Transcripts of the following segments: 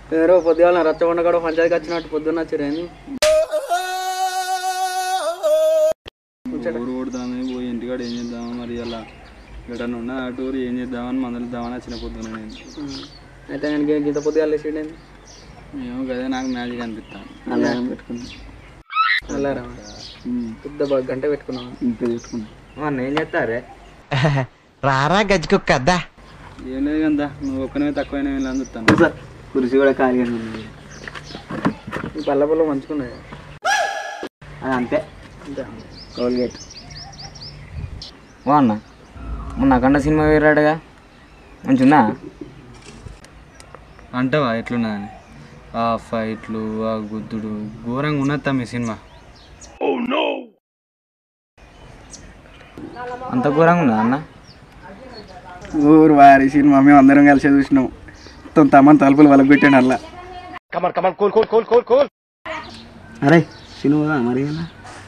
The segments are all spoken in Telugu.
ఎవరో పొద్దుగాల రచ్చబండ కూడా పంచాయతీకి వచ్చినట్టు పొద్దున్న వచ్చారేంది ఊరు కొడతామని పోయి ఇంటికాడ ఏం చేద్దామా మరి అలా ఎటన్నా ఉన్నా అటు ఊరు ఏం చేద్దామని మందలిద్దామని వచ్చిన పొద్దున నేను అయితే నేను గీత పొద్దుగాల లేచిండేంది ఏమో కదే నాకు మ్యాజిక్ అనిపిస్తాను అలారం పెట్టుకున్నాం అలారం పెద్ద బాగా గంట పెట్టుకున్నాం ఇంత పెట్టుకున్నా ఏం చేస్తారే రారా గజ్జుకుక్క అద్దా ఏం లేదు కదా నువ్వు ఒక్కనే తక్కువైనా వెళ్ళి అందుతాను కుర్చీ కూడా ఖాళీగా ఉంది ఈ పల్ల పల్ల మంచుకున్నాయి అది అంతే అంతే కోల్గేట్ ఓ అన్న మొన్న అఖండ సినిమా వేరాడుగా మంచిగా అంటావా ఎట్లున్నా అని ఆ ఫైట్లు ఆ గుద్దుడు ఘోరంగా ఉన్నది మీ సినిమా అంత ఘోరంగా ఉన్నదా అన్న ఊరు వారి సినిమా మేము అందరం కలిసి చూసినాం మొత్తం తమ్మని తలుపులు వాళ్ళకి పెట్టాను అలా అరే సినిమా మరి ఎలా?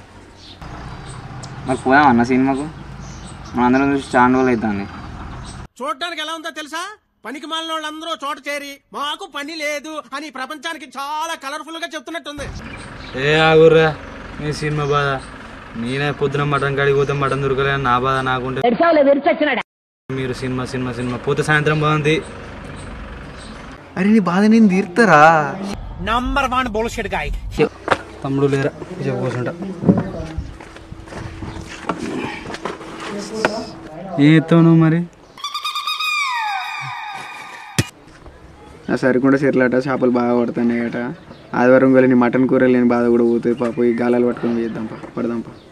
మరి పోయాం అన్న సినిమాకు మన అందరం చూసి చాలా రోజులు అవుతుంది చూడడానికి ఎలా ఉందో తెలుసా పనికి మాలిన వాళ్ళందరూ చోట చేరి మాకు పని లేదు అని ప్రపంచానికి చాలా కలర్ఫుల్ గా చెప్తున్నట్టుంది ఏ ఆగుర్రా మీ సినిమా బాధ నేనే పొద్దున మటన్ కాడికి పోతే మటన్ దొరకలే నా బాధ నాకుంటే మీరు సినిమా సినిమా సినిమా పోతే సాయంత్రం బాగుంది అరే నీ బాధ నేను తీరుతారా నంబర్ వన్ బోల్షెడ్ గాయ్ తమ్ముడు లేరా చెప్పు కూర్చుంటా ఏం ఎత్తావు నువ్వు మరి ఆ సరికుండా చెర్లట చేపలు బాగా పడుతున్నాయి అట ఆదివారం వెళ్ళి నీ మటన్ కూర లేని బాధ కూడా పోతుంది పాప ఈ గాలాలు పట్టుకొని చేద్దాం పా పడదాం పా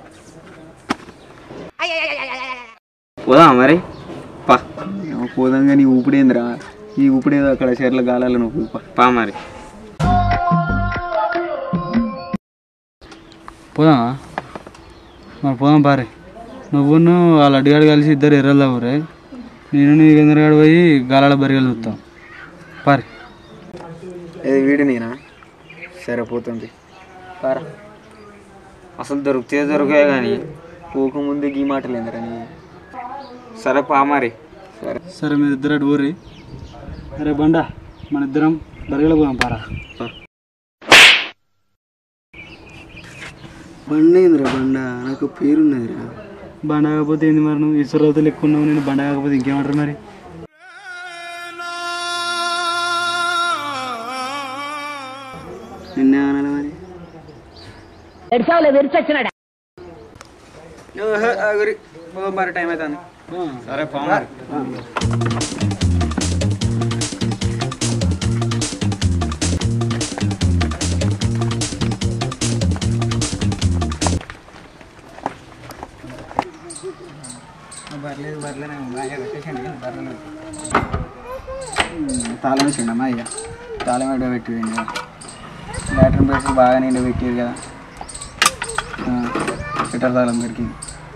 పోదా మరి పా ఏమో పోదాంగా నీ ఊపిడేందిరా ఈ ఊపిడేదో అక్కడ చెర్ల గాలాలు నువ్వు పా పా మరి పోదామా మరి పోదాం పారే నువ్వును వాళ్ళ అడ్డిగాడు కలిసి ఇద్దరు ఎర్రలు రే నేను నీ గందరగాడు పోయి గాలాల బరిగలు చూస్తాం పారి ఏది వీడి నేనా సరే పోతుంది పారా అసలు దొరికితే దొరికాయి కానీ పోకముందే గీ మాటలేందిరా నీ సరే పా మరి సరే మీరు ఇద్దరు అటు ఊరి అరే బండా మన ఇద్దరం బరిగలు పోదాం పారా బండ ఏందిరా బండ నాకు పేరున్నదిరా బండ కాకపోతే ఏంది మరి నువ్వు ఇసురవతలు ఎక్కువ ఉన్నావు నేను బండ కాకపోతే ఇంకేమంటారు మరి నిన్నే అనాలి మరి పోదాం మరి టైం అవుతుంది సరే పా మరి బర్లేదు బర్లేదు బాగా పెట్టేసండి బర్లేదు తాళం వేసిండమ్మా అయ్యా తాళం ఎడ పెట్టి బ్యాటరీ బ్రేక్స్ బాగా నిండా పెట్టారు కదా ఫిటర్ తాళం దొరికింది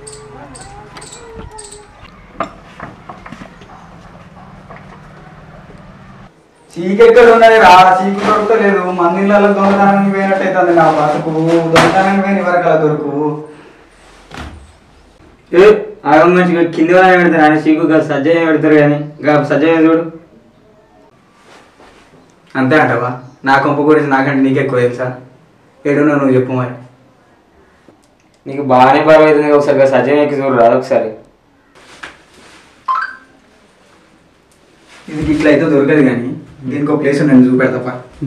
చీకెక్కడ ఉన్నది రా చీకు దొరకలేదు మందిళ్ళలో దొంగతనానికి పోయినట్టయితుంది నా బతుకు దొంగతనానికి పోయిన వరకు అలా దొరుకు ఏ ఆగం మంచిగా కింది వాళ్ళని పెడతారు ఆయన సీకు కాదు సజ్జయ్య పెడతారు కానీ ఇంకా సజ్జయ్య చూడు అంతే అంటవా నా కొంప గురించి నాకంటే నీకు ఎక్కువ తెలుసా ఏడున్నా నువ్వు చెప్పు మరి నీకు బాగానే పర్వాలేదు ఒకసారి గా సజ్జయ్య ఎక్కి చూడు రాదు ఒకసారి ఇది ఇట్లా అయితే దొరకదు కానీ దీనికి ఒక ప్లేస్ నేను చూపెడతాప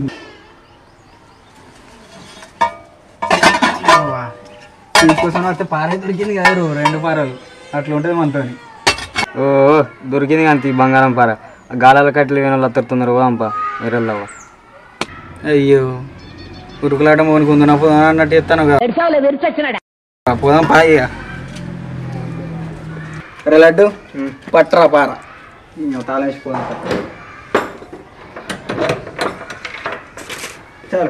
తీసుకొస్తాను వస్తే పారే దొరికింది కదా రో, రెండు పారలు అట్లా ఉంటుంది మనతో ఓ దొరికింది కానీ బంగారం పార గాలాల కట్టలు వేరే వాళ్ళు అత్తరుతున్నారు పోదాంపా ఎర్రల్లవ్వ అయ్యో ఉరుకులాట మోనుకుంది నా పోదాం అన్నట్టు చెప్తాను కదా ఆ, పోదాం పా ఇక రే లడ్డు పట్టరా పార ఇంకో తాళం వేసి పోదాం పట్టు. చాలు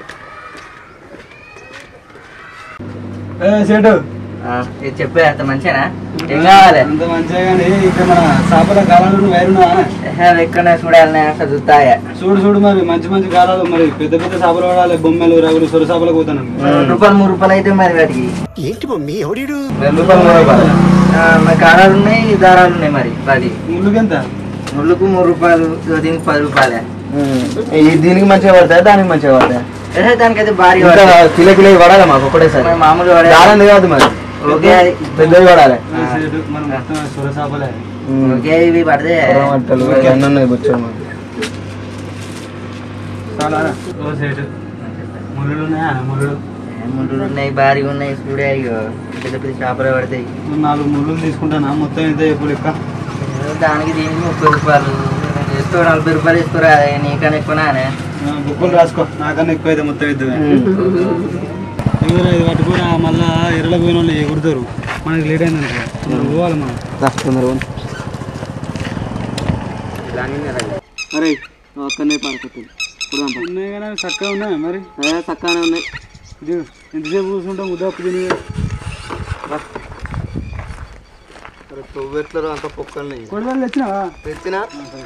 ఏ చెడు చెప్పే అంత మంచిగా ఏం కావాలి అంత మంచిగా కానీ ఇక్కడ మన చేపల గాలాలు వేరున్నా ఎక్కడ చూడాలని అసలు చూస్తాయా చూడు చూడు మరి మంచి మంచి కాలాలు మరి పెద్ద పెద్ద చేపలు పడాలి బొమ్మలు రగులు సొర చేపలు పోతాను రెండు రూపాయలు మూడు రూపాయలు అయితే మరి వాటికి ఏంటి మమ్మీ ఎవడీడు రెండు రూపాయలు మూడు రూపాయలు మరి కారాలు ఉన్నాయి దారాలు ఉన్నాయి మరి పది ముళ్ళుకి ఎంత ముళ్ళుకు మూడు రూపాయలు దీనికి పది రూపాయలే ఈ దీనికి మంచిగా పడతాయి దానికి మంచిగా పడతాయి దానికైతే భారీ ఇంకా కిలో కిలో ఇవి పడాలి మాకు ఒకటేసారి మామూలుగా పడే- దాని కాదు మరి ఓకే అది. పెద్దవి పడాలి మనం మొత్తం సొరసాపలే ఓకే ఇవి పడితే కొర్రమట్టలు అన్నీ ఉన్నాయి బొచ్చాడు మాకు ఓ సైడ్ ముళ్ళు ఉన్నాయా ముళ్ళు ముందు ఉన్నాయి భారీగా ఉన్నాయి చూడే ఇగో పెద్ద పెద్ద చేపలు పడతాయి నాలుగు ముళ్ళు తీసుకుంటానా మొత్తం ఎంత చెప్పు లెక్క దానికి దీనికి ముప్పై రూపాయలు ఇస్తూ నలభై రూపాయలు ఇస్తురా నీకన్నా ఎక్కువనానే ఆ, బుక్కులు రాసుకో నాకన్నా ఎక్కువ అయితే మొత్తం ఇద్దు ఎవరు ఇది పట్టుకుని మళ్ళా ఎర్రలకు పోయిన వాళ్ళు ఎగురుతారు మనకి లేట్ అయింది అనుకో మనం పోవాలి మనం తొందరగా అరే ఒక్కనే పాడుతుంది ఉన్నాయి కానీ అవి చక్కగా ఉన్నాయి మరి చక్కగానే ఉన్నాయి ఇది ఎంతసేపు కూర్చుంటాం ఉదాపు తిని తొవ్వెట్లలో అంత పొక్కలు కొడవలు తెచ్చినావా తెచ్చినా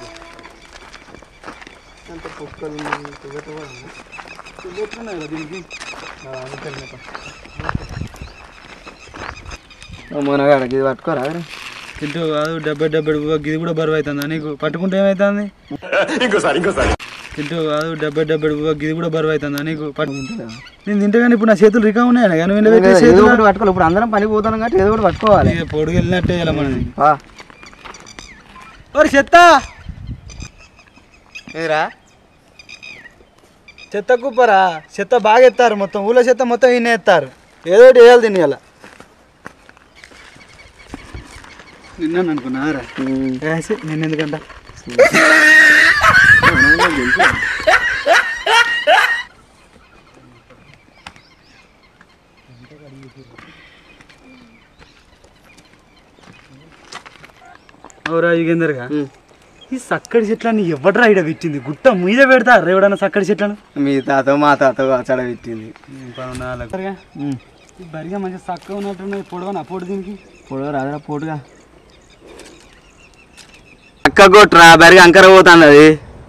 తెచ్చుకున్నాయి కదా దీనికి మునగాడ ఇది పట్టుకోరా తింటూ కాదు డెబ్బై డెబ్బై ఇది కూడా బరువు అవుతుందా నీకు పట్టుకుంటే ఏమవుతుంది తింటూ కాదు డెబ్బై డెబ్బై ఇది కూడా బరువు అవుతుందా నీకు పట్టుకుంటే నేను తింటే కానీ ఇప్పుడు నా చేతులు రికా ఉన్నాయి కానీ వీళ్ళు పెట్టే ఏదో చేతులు ఒకటి పట్టుకోవాలి ఇప్పుడు అందరం పని పోతాం కాబట్టి ఏదో ఒకటి పట్టుకోవాలి ఇక పొడుగు వెళ్ళినట్టే ఇలా మనది పా. ఒరి చెత్త ఏదిరా చెత్త కుప్పరా చెత్త బాగా ఎత్తారు మొత్తం ఊళ్ళో చెత్త మొత్తం ఈయన ఎత్తారు ఏదో ఒకటి వేయాలి దీన్ని ఇలా నిన్న అనుకున్నారా నిన్న ఎందుకంట అవురా యుగేందర్గా ఈ సక్కడి చెట్లని ఎవడరా ఇక్కడ పెట్టింది గుట్ట మీద పెడతారు ఎవడన్నా సక్కడి చెట్లను మీ తాత మా తాత అచ్చడ పెట్టింది ఈ బరిగా మంచిగా చక్కగా ఉన్నట్టున్నది పొడవనా పొడి దీనికి పొడవ రాదురా పోటుగా అక్క కొట్రా బరిగా అంకర పోతుంది అది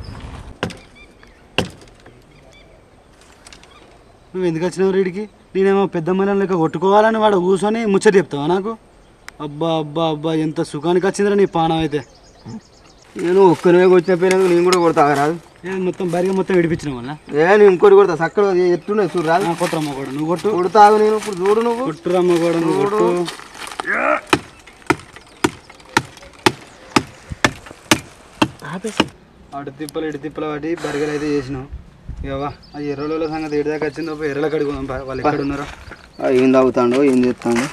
నువ్వు ఎందుకు వచ్చినావు వీడికి నేనేమో పెద్ద మళ్ళీ లెక్క కొట్టుకోవాలని వాడు కూర్చొని ముచ్చట చెప్తావా నాకు అబ్బా అబ్బా అబ్బా ఎంత సుఖానికి వచ్చిందిరా నీ పానం అయితే నేను ఒక్కరివే వచ్చిన పోయినాక నేను కూడా కొడతా రాదు ఏ మొత్తం బరిగా మొత్తం విడిపించిన వల్ల ఏ నేను ఇంకోటి కొడతా సక్కడ ఎట్టున్నాయి చూడు రాదు కొట్టురమ్మ కూడా నువ్వు కొట్టు కొడతావు నేను ఇప్పుడు చూడు నువ్వు కొట్టురమ్మ కూడా నువ్వు కొట్టు అటు తిప్పలు ఇటు తిప్పలు వాటి బరిగలు అయితే చేసినావు ఇవా ఆ ఎర్రల సంగతి ఎటు దాకా వచ్చిందో పోయి ఎర్రల కడుగుదాం పా. వాళ్ళు ఎక్కడ ఉన్నారో ఆ, ఏం తాగుతాడో ఏం చేస్తాడు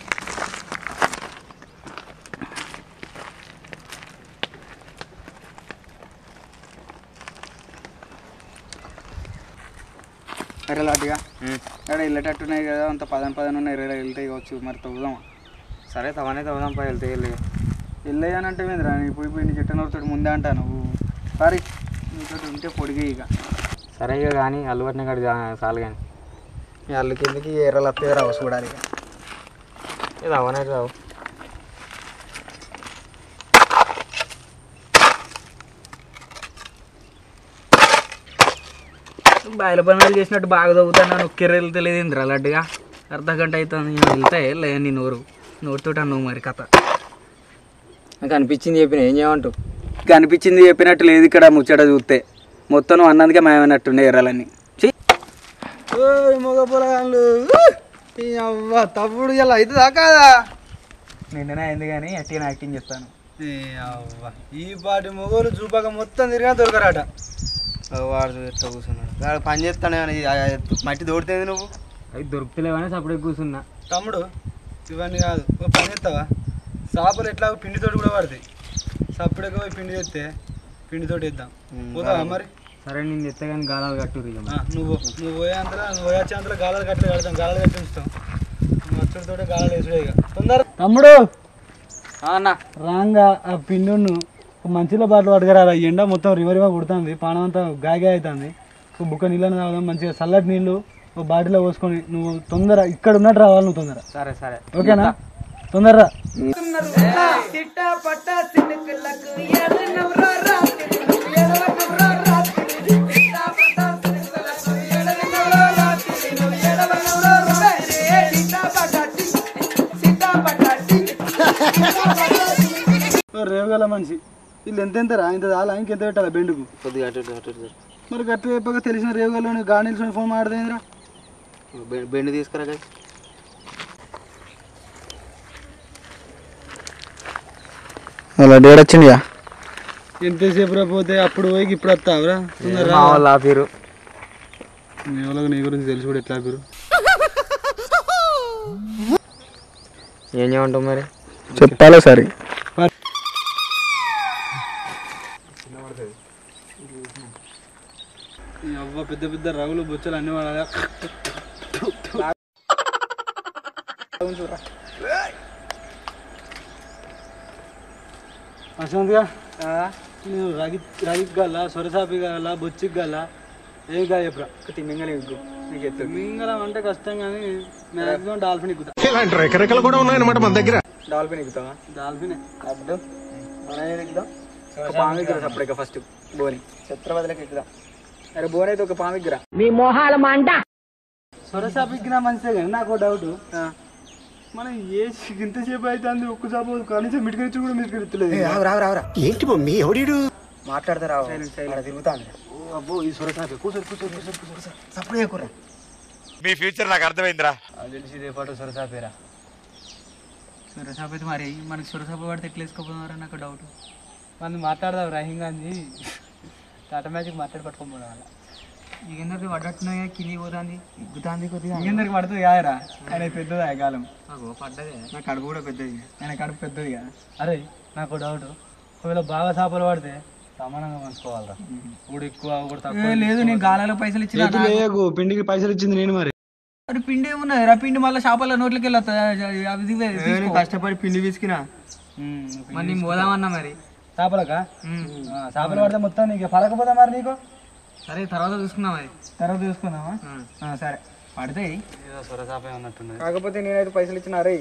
ఎర్రలాటిగా ఇక్కడ వెళ్ళేటట్టున్నాయి కదా అంత పదన పదన ఉన్నాయి ఎర్ర వెళ్తాయి కావచ్చు మరి తవ్వుదామా సరే తవనే తవ్వుదాం పై వెళ్తే వెళ్ళి వెళ్ళాయనంటే ఏందిరా నీ పోయి పోయి నీ చెట్టు నోరుతోటి ముందే అంటా నువ్వు సారీ నీతో ఉంటే పొడిగే ఇక సరే ఇక కానీ అల్లుపట్టిన కాడ చాలు కానీ వాళ్ళ కిందకి ఎర్రలు వస్తే రావు చూడాలి ఇక ఇది అవనే రావు బాయిల పనులు చేసినట్టు బాగా తవ్వుతాను నన్ను ఒక్కెర వెళ్తలేదు ఇంద్ర లడ్డుగా అర్ధ గంట అవుతుంది నేను వెళ్తా లే నీ నోరు నోరుతోటి అన్నావు మరి కథ నాకు అనిపించింది చెప్పిన ఏం చేయమంటావు అనిపించింది చెప్పినట్టు లేదు ఇక్కడ ముచ్చట చూస్తే మొత్తం నువ్వు అన్నందుకే మాయమైనట్టుండే ఎర్రలన్నీ మగ పొలగాళ్ళు అవ్వ తప్పుడు ఇలా అవుతుందా కాదా నిన్ననే అయింది కానీ అట్టిగా యాక్టింగ్ చేస్తాను అవ్వ ఈ పాటి మొగోలు చూపక మొత్తం తిరిగినా దొరకరాట వాడు ఎట్లా కూర్చున్నాడు వాడు పని చేస్తానే కానీ ఆ- ఆ మట్టి దోడుతుంది నువ్వు అవి దొరుకుతలేవని అప్పుడే కూర్చున్నా తమ్ముడు ఇవన్నీ కాదు ఒక పని చేస్తావా చేపలు ఎట్లా పిండితోటి కూడా పడతాయి సప్పుడేగా పోయి పిండి తెస్తే పిండితోటి వేద్దాం పోతావా మరి సరే నేను చెప్తే కానీ గాలాలు కట్టుర్రు ఇక ఆ, నువ్వు నువ్వు పోయే అంతలో నువ్వు పోయే అంతలో గాలాలు కట్టలు కడతాం గాలాలు కట్టి ఉంచుతాం మచ్చుడితోటే గాలాలు వేసుడే ఇక తొందర తమ్ముడు అన్న రాంగా ఆ పిండును ఒక మంచిలో బాటలు పట్టుకురా ఎండ మొత్తం రివరివా కుడుతుంది పానం అంతా గాయ గాయ అవుతుంది ఒక బుక్క నీళ్ళని తాగుదాం మంచిగా చల్లటి నీళ్ళు ఒక బాటిలో పోసుకొని నువ్వు తొందర ఇక్కడ ఉన్నట్టు రావాలి నువ్వు తొందర సరే సరే ఓకేనా తొందరరా రేవుగల మనిషి వీళ్ళు ఎంత ఎంతరా ఇంత చాలా ఇంకెంత పెట్టాలా బెండుకు కొద్దిగా అటు ఇటు అటు ఇటు. మరి గట్టు చెప్పక తెలిసిన రేవుగల్లో గాడి నిల్చుని ఫోన్ మాట్లాడదేంద్రా బె- బెండు తీసుకురా guys. అలా డేట్ వచ్చిందిగా ఎంతసేపు రా పోతే అప్పుడు పోయి ఇప్పుడు వస్తావురా మా వాళ్ళు ఆపిరు మీ వాళ్ళకి నీ గురించి తెలిసి కూడా ఎట్లా ఆపిరు ఏం చేయమంటావు మరి చెప్పాలా సరే ఈ అవ్వ పెద్ద పెద్ద రగులు బొచ్చలు అన్ని వాడాలి ప్రశాంత్గా నేను రగి రగికి గల సొరసాపి గల బొచ్చికి గల ఏ గా చెప్పురా తిమ్మింగని నీకు ఎత్తు మింగళం అంటే కష్టం కానీ మ్యాక్సిమం డాల్ఫిన్ ఎక్కుతా ఇలాంటి రకరకాలు కూడా ఉన్నాయన్నమాట మన దగ్గర డాల్ఫిన్ ఎక్కుతావా డాల్ఫిన్ అడ్డు మన ఏది ఎక్కుదాం ఒక పాము ఎక్కురా సపరేట్గా ఫస్ట్ బోని ఛత్రపతిలోకి ఎక్కుదాం అరే బోన్ అయితే ఒక పాము ఎక్కురా సొరసాపికి నా మంచిదే కానీ నాకు ఒక డౌట్ మనం ఏ ఇంతసేపు అవుతుంది ఒక్కసారి కనీసం మిడికరించి కూడా మీకు ఎత్తలేదు ఏంటి మమ్మీ ఎవడీడు మాట్లాడతారా తిరుగుతాను అబ్బో ఈ సొరసాపి కూర్చోరు కూర్చోరు కూర్చోరు కూర్చోరు సప్పుడు ఎక్కురా మీ ఫ్యూచర్ నాకు అర్థమైందిరా అది తెలిసి ఇదే పాటు సొరసాపేరా సొరసాప అయితే మరి మనకి సొరసాప పడితే ఎట్లా వేసుకోపోతున్నారా నాకు డౌట్ మనం మాట్లాడదాం రాహింగ్ గాంధీ టాటా మ్యాజిక్ మాట్లాడి పట్టుకొని పోవడం వల్ల ఇగందరికి పడ్డట్టున్నాయి కింది పోతుంది ఇగ్గుతాంది కొద్దిగా ఇంకెందరికి పడుతుంది కాదురా ఆయన పెద్దది ఆ కాలం అగో పడ్డదే నా కడుపు కూడా పెద్దది ఆయన కడుపు పెద్దది కదా అరే నాకు డౌట్ ఒకవేళ బాగా చేపలు పడితే సమానంగా పంచుకోవాలరా ఇప్పుడు ఎక్కువ ఒకటి ఏ, తక్కువ లేదు నేను గాలాలో పైసలు ఇచ్చిన లేకు పిండికి పైసలు ఇచ్చింది నేను మరి మరి పిండి ఏమున్నది రా పిండి మళ్ళీ షాపాల నోట్లకి వెళ్ళొస్తా అవి ఇవే తీసుకో. కష్టపడి పిండి పిసికినా మరి నేను పోదామన్నా మరి చేపలకా చేపలు పడితే మొత్తం నీకు పడకపోతే మరి నీకు సరే తర్వాత చూసుకుందాం అది తర్వాత చూసుకుందామా ఆ, సరే పడతాయి ఏదో సొరసాప ఉన్నట్టున్నది కాకపోతే నేనైతే పైసలు ఇచ్చిన అరే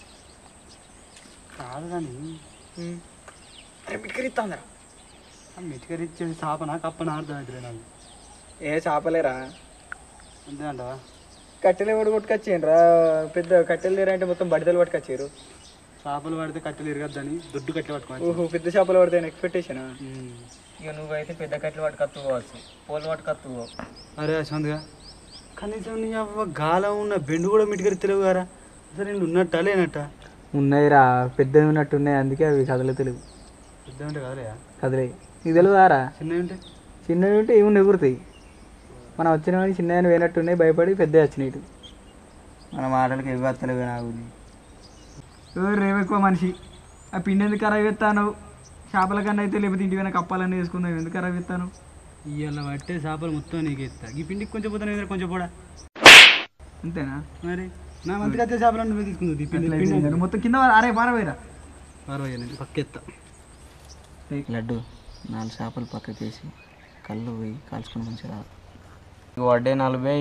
కాదు కానీ అరే పిక్కరిస్తాందిరా మితికరిచ్చేది చేపనా కప్పనా అర్థం అవుతుంది నాకు ఏ చేపలేరా అంతే అంటావా కట్టెలు ఎవడు కొట్టుకొచ్చేయండిరా పెద్ద కట్టెలు లేరంటే మొత్తం బడిదలు పట్టుకొచ్చారు చేపలు పడితే కట్టెలు ఇరగద్దని దొడ్డు కట్టెలు పట్టుకోవాలి ఓహో పెద్ద చేపలు పడితే ఎక్స్పెక్టేషన్ ఇక నువ్వైతే పెద్ద కట్టెలు పట్టుకత్తు పోవచ్చు పోలు పట్టుకత్తు పో. అరే అశ్వంత్గా కనీసం నీ అవ్వ గాలం ఉన్న బెండు కూడా మిటికరి తెలియదు కదా అసలు నేను ఉన్నట్టా లేనట్టా ఉన్నాయిరా పెద్దవి ఉన్నట్టున్నాయి అందుకే అవి కదలతలేవు పెద్ద ఉంటే కదలే కదలే నీకు తెలియదారా చిన్నవి ఉంటే చిన్నవి ఉంటే ఏముంది ఎగురుతాయి మనం వచ్చిన కానీ చిన్నవి పోయినట్టున్నాయి భయపడి పెద్ద వచ్చినాయి ఇటు. మన మాటలకి ఇవి వస్తలేవు నాకు ఎవరు రేవు ఎక్కువ మనిషి ఆ పిండి ఎందుకు ఖరాబ్ ఎత్తాను చేపల కన్నా అయితే లేకపోతే ఇంటి వెనక కప్పాలన్నీ వేసుకున్నావు ఎందుకు ఖరాబ్ ఎత్తాను ఇవాళ పట్టే చేపలు మొత్తం నీకు ఇస్తా ఈ పిండికి కొంచెం పోతాను కొంచెం పోడా అంతేనా మరి నా మంత్రికి వచ్చే చేపలు నువ్వే తీసుకుంది ఈ పిండి పిండి అట్లయితే మొత్తం కింద పడ- అరే పారవేరా పర్వాలేదు నేను పక్కెత్తా లడ్డు నాలుగు చేపలు పక్కకి వేసి కళ్ళు పోయి కాల్చుకుని మంచిగా వడ్డే నలభై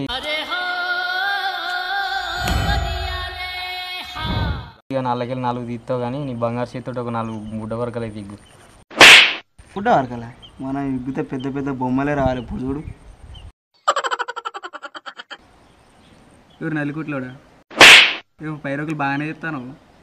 ఇక నాలుగెళ్ళి నాలుగు తీస్తావు కానీ నీ బంగారు చేతితో ఒక నాలుగు బుడ్డ వరకలు అయితే ఇగ్గు పుట్ట వరకలా మనం ఇగ్గితే పెద్ద పెద్ద బొమ్మలే రావాలి ఇప్పుడు చూడు ఎవరు నల్లికుట్లోడా ఏమో పైరోకులు బాగానే చెప్తాను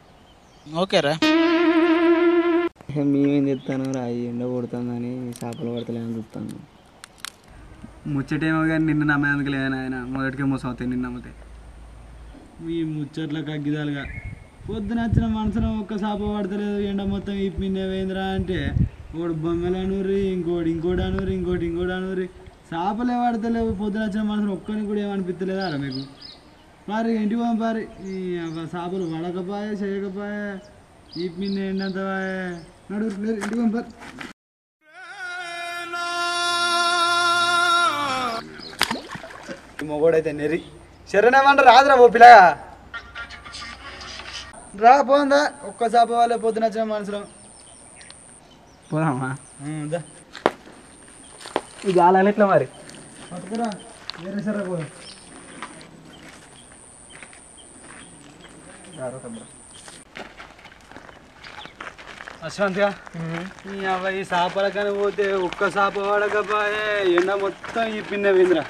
మేమేం చెప్తాను రాయి ఎండ కొడుతుందని చేపలు పడతలేని చూస్తాను ముచ్చటేమో కానీ నిన్ను నమ్మేందుకు లేదని ఆయన మొదటికే మోసం అవుతాయి నిన్ను నమ్మితే మీ ముచ్చట్ల కగ్గిదాలుగా పొద్దున వచ్చిన మనసులో ఒక్క చేప పడతలేదు ఎండ మొత్తం ఇప్పిందే వేంద్రా అంటే ఒకడు బొమ్మలు అనూరి ఇంకోటి ఇంకోటి అనూరి ఇంకోటి ఇంకోటి అనూరి చేపలే పడతలేవు పొద్దున వచ్చిన మనసులో ఒక్కరికి కూడా ఏమనిపిస్తలేదా రా మీకు మరి ఇంటికి పంపారి ఈ అవ్వ చేపలు పడకపోయే చేయకపోయే ఇప్పింది ఎండంత నడు లేరు, ఇంటికి పంపారు మొగోడైతే నెరి శరణేమంటారు రాదురా ఓ పిల్లగా రా పోందా ఒక్క చేప వాళ్ళే పొద్దున వచ్చిన మనసులో పోదామా ఉమ్, దా. ఈ గాలాలు ఎట్లా మరి పట్టుకురా వేరే సరే పో అశ్వంత్గా ఈ అబ్బాయి ఈ చేపల కానీ పోతే ఒక్క చేప పడకపోయే ఎండ మొత్తం ఈ పిన్న వేంద్రా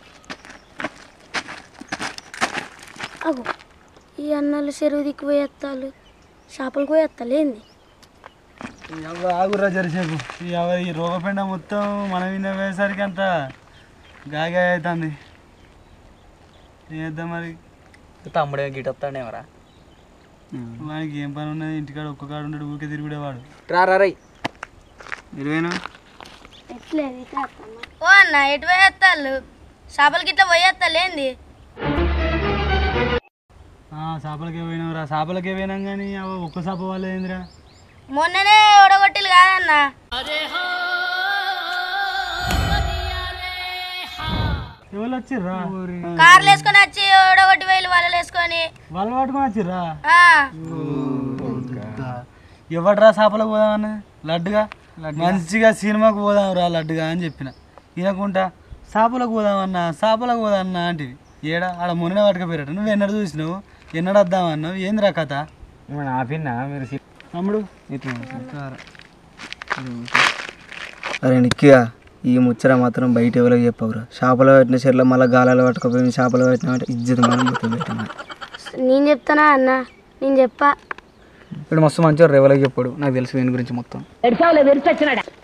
అగో ఈ అన్నాలు చెరువు దిక్కు పోయేత్తాలు చేపలకు పోయేత్తాలు ఏంది ఎవ ఆగురా జరిసేపు ఎవ ఈ రోగపెండ మొత్తం మనం వినేసరికి అంత గాగా అవుతుంది ఏం చేద్దాం మరి తమ్ముడే గిట్ వస్తాడేమరా వానికి ఏం పని ఉన్నది ఇంటికాడ ఒక్క కాడు ఉంటాడు ఊరికే తిరుగుడేవాడు రా రా రై ఇరవైనా ఎట్లేదు ఇక్కడ వస్తామా ఓ అన్న ఎటు పోయేస్తాళ్ళు చేపలకి ఇట్లా పోయేస్తాళ్ళు ఏంది చేపలకే పోయినావురా చేపలకే పోయినాం కానీ అవ ఒక్క చేప వాళ్ళు ఏందిరా మొన్ననే ఓడగొట్టిలు కాదన్న ఎవరు వచ్చిర్రా కార్లు వేసుకొని వచ్చి ఓడగొట్టి వేలు వాళ్ళు వేసుకొని వాళ్ళు పట్టుకొని వచ్చిర్రా ఆ, ఎవడరా చేపలకు పోదామని లడ్డుగా మంచిగా సినిమాకు పోదాం రా లడ్డుగా అని చెప్పిన వినకుంటా చేపలకు పోదామన్నా చేపలకు పోదామన్నా అంటే ఏడా ఆడ మునిన పట్టుకపోయారట నువ్వు ఎన్నడు చూసినావు ఎన్నడు వద్దామన్నావు ఏందిరా కథ ఆపిన్నా మీరు తమ్ముడు అరే నిక్కిగా ఈ ముచ్చట మాత్రం బయట ఎవరికి చెప్పవురా చేపలు పెట్టిన చెర్లో మళ్ళీ గాలాలు పట్టుకుపోయి చేపలు పెట్టినామంటే ఇజ్జత్ మనం మొత్తం పెట్టిన నేను చెప్తానా అన్న నేను చెప్పా ఇప్పుడు మస్తు మంచిగా రేవలకి చెప్పాడు నాకు తెలుసు దీని గురించి మొత్తం